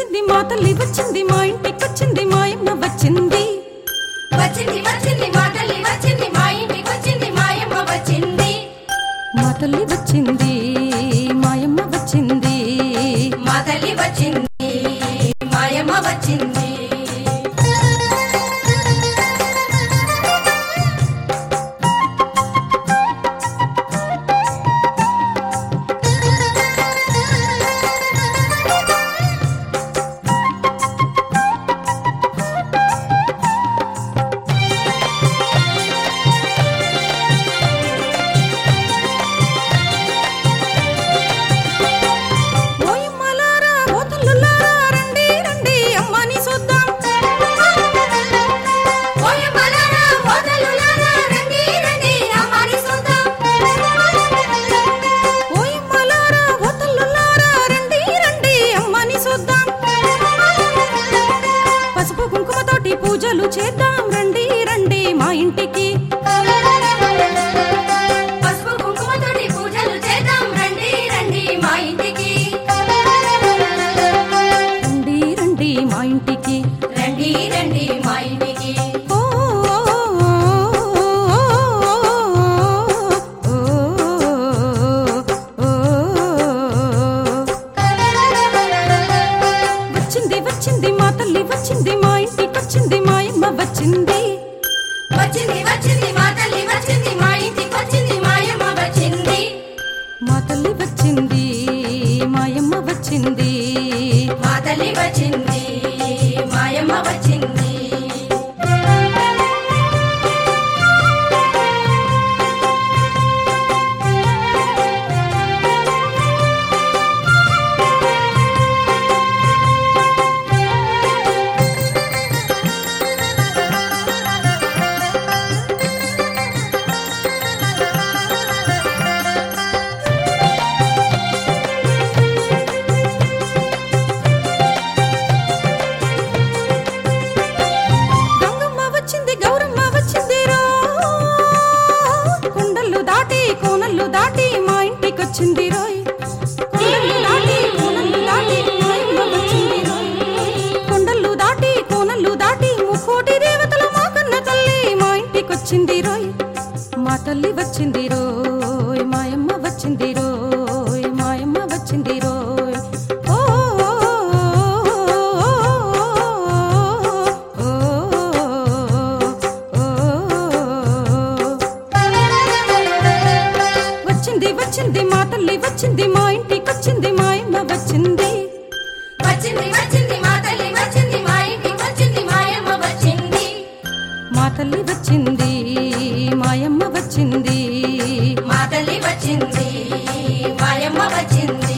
వచ్చింది మా తల్లి వచ్చింది మా ఇంటికి వచ్చింది మాయమ్మ వచ్చింది వచ్చింది వచ్చింది మా తల్లి వచ్చింది మా ఇంటికి వచ్చింది మాయమ్మ వచ్చింది మా తల్లి వచ్చింది మాయమ్మ వచ్చింది మా తల్లి వచ్చింది మాయమ్మ వచ్చింది ఓయమ్మలారా ఓ తల్లులారా రండి రండి అమ్మని చూద్దాం ఓయమ్మలారా, ఓతల్లులారా, రండి, రండి, అమ్మని చూద్దాం. ఓయమ్మలారా ఓ తల్లులారా రండి రండి అమ్మని చూద్దాం పసుపు కుంకుమతోటి పూజలు చేద్దాం రండి రండి మా ఇంటికి పసుపు కుంకుమతోటి పూజలు చేద్దాం రండి రండి మా ఇంటికి రండి రండి మా ఇంటికి రండి రండి మా ఇంటికి ఓ వచ్చింది వచ్చింది మా తల్లి వచ్చింది మా ఇంటికి వచ్చింది మాయమ్మ వచ్చింది వచ్చింది వచ్చింది మా తల్లి వచ్చింది మా ఇంటికి వచ్చింది మాయమ్మ వచ్చింది మా తల్లి వచ్చింది మాయమ్మ వచ్చింది మా తల్లి వచ్చింది మాయమ్మ వచ్చింది గంగమ్మ వచ్చింది గౌరమ్మ వచ్చింది రో కొండలు దాటి కోనలు దాటి మా ఇంటికి వచ్చింది రోయ్ కొండలు దాటి కోనలు దాటి మాయమ్మ వచ్చింది రోయ్ కొండలు దాటి కోనలు దాటి ముక్కోటి దేవతల మా కన్న తల్లి మా ఇంటికి వచ్చింది రోయ్ మా తల్లి వచ్చింది రోయ్ మాయమ్మ వచ్చింది రోయ్ మాయమ్మ వచ్చింది రోయ్ ఓ వచ్చింది వచ్చింది మా తల్లి వచ్చింది మా ఇంటికి వచ్చింది మాయమ్మ వచ్చింది వచ్చింది వచ్చింది మా తల్లి వచ్చింది మా ఇంటికి వచ్చింది మాయమ్మ వచ్చింది మా తల్లి వచ్చింది మాయమ్మ వచ్చింది మా తల్లి వచ్చింది మాయమ్మ వచ్చింది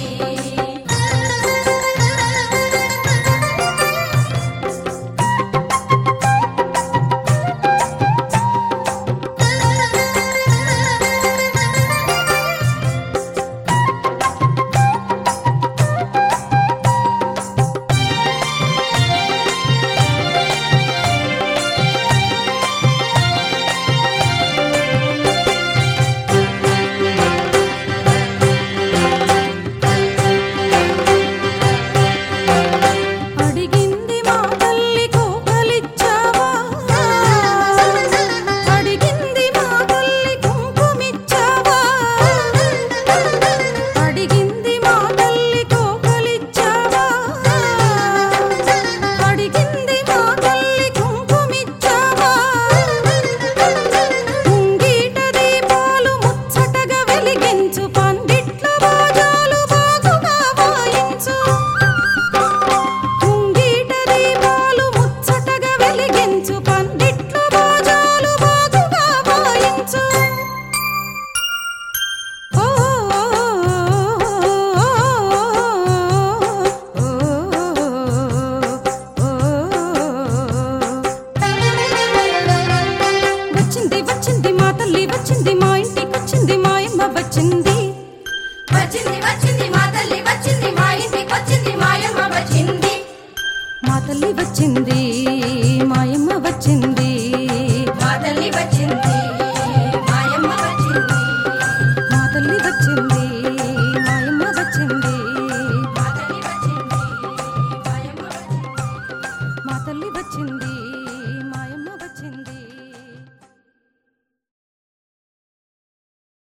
అడిగింది మా తల్లి కోకలిచ్చావా అడిగింది మా తల్లి కుంకుమిచ్చావా అడిగింది మా తల్లి కోకలిచ్చావా అడిగింది మా తల్లి కుంకుమిచ్చావా ముంగిట దీపాలు ముచ్చటగా వెలిగించు పందిట్ల బాజాలు బాగుగా వాయించు ముంగిట దీపాలు ముచ్చటగా వెలిగించు పందిట్ల బాజాలు బాగుగా వాయించు ఓ వచ్చింది వచ్చింది మా తల్లి వచ్చింది మా ఇంటికి వచ్చింది మాయమ్మ వచ్చింది వచ్చింది వచ్చింది మా తల్లి వచ్చింది మా ఇంటికి వచ్చింది మాయమ్మ వచ్చింది మా తల్లి వచ్చింది